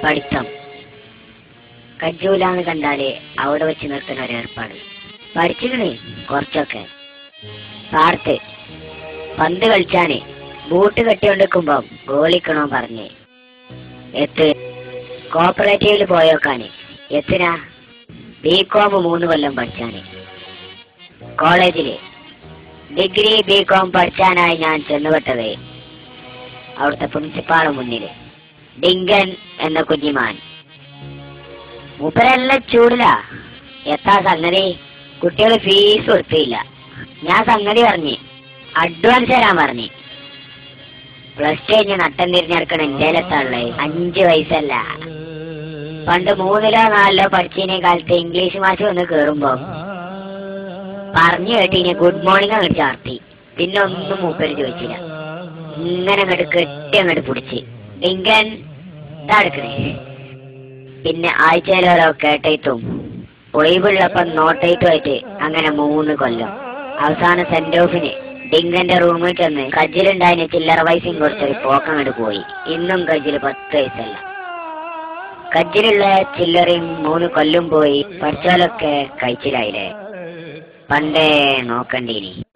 പഠിത്തം കജ്ജൂലാന്ന് കണ്ടാല് അവിടെ വെച്ച് നിർത്തുന്ന ഒരു ഏർപ്പാട് പഠിച്ചിക്കണ് കുറച്ചൊക്കെ പാർത്ത് പന്ത് കളിച്ചാന് ബൂട്ട് കെട്ടിക്കൊണ്ടിരിക്കുമ്പോ ഗോളിക്കണോ പറഞ്ഞ് എത്ത് കോപ്പറേറ്റീവില് പോയോക്കാന് എത്തിനാ ബി കോം മൂന്ന് കൊല്ലം പഠിച്ചാന് കോളേജില് ഡിഗ്രി ബി കോം പഠിച്ചാനായി ഞാൻ ചെന്നുപെട്ടത് അവിടുത്തെ പ്രിൻസിപ്പാള് മുന്നില് ഡിങ്കൻ എന്ന കുഞ്ഞിമാൻ മൂപ്പരെല്ലാം ചൂടിലാ എത്താ സംഗതി കുട്ടികൾ ഫീസ് കൊടുത്തില്ല ഞാൻ സംഗതി പറഞ്ഞ് അഡ്വാൻസ് തരാൻ പറഞ്ഞ് പ്ലസ് ടു കഴിഞ്ഞ് നട്ടം തിരിഞ്ഞെടുക്കണ എന്തേലെത്താളേ അഞ്ച് വയസ്സല്ല പണ്ട് മൂന്നിലോ നാലിലോ പഠിച്ചതിനെ കാലത്ത് ഇംഗ്ലീഷ് മാഷ് വന്ന് കേറുമ്പോ പറഞ്ഞു കേട്ടിനി ഗുഡ് മോർണിംഗ് അങ്ങോട്ട് ചാർത്തി പിന്നെ ഒന്നും മൂപ്പര് ചോദിച്ചില്ല ഇങ്ങനെ അങ്ങോട്ട് കെട്ടി അങ്ങോട്ട് പിടിച്ച് ഡിങ്കൻ ഇതാടുക്കണേ പിന്നെ ആഴ്ചയിലോരോ കേട്ടേത്തും ഒഴിവുള്ളപ്പം നോട്ടേറ്റുമായിട്ട് അങ്ങനെ മൂന്ന് കൊല്ലം അവസാന സെന്റ് ഓഫിന് ഡിങ്കന്റെ റൂമിൽ ചെന്ന് കജ്ജിലുണ്ടായതിന് ചില്ലറ പൈസയും കൊടുത്തൊരു പോക്കങ്ങോട്ട് പോയി ഇന്നും കജ്ജില് പത്ത് വയസ്സല്ല കജ്ജിലുള്ള ചില്ലറയും മൂന്ന് കൊല്ലും പോയി പഠിച്ചാലൊക്കെ കഴിച്ചിലായില്ലേ പണ്ടേ നോക്കണ്ടീനി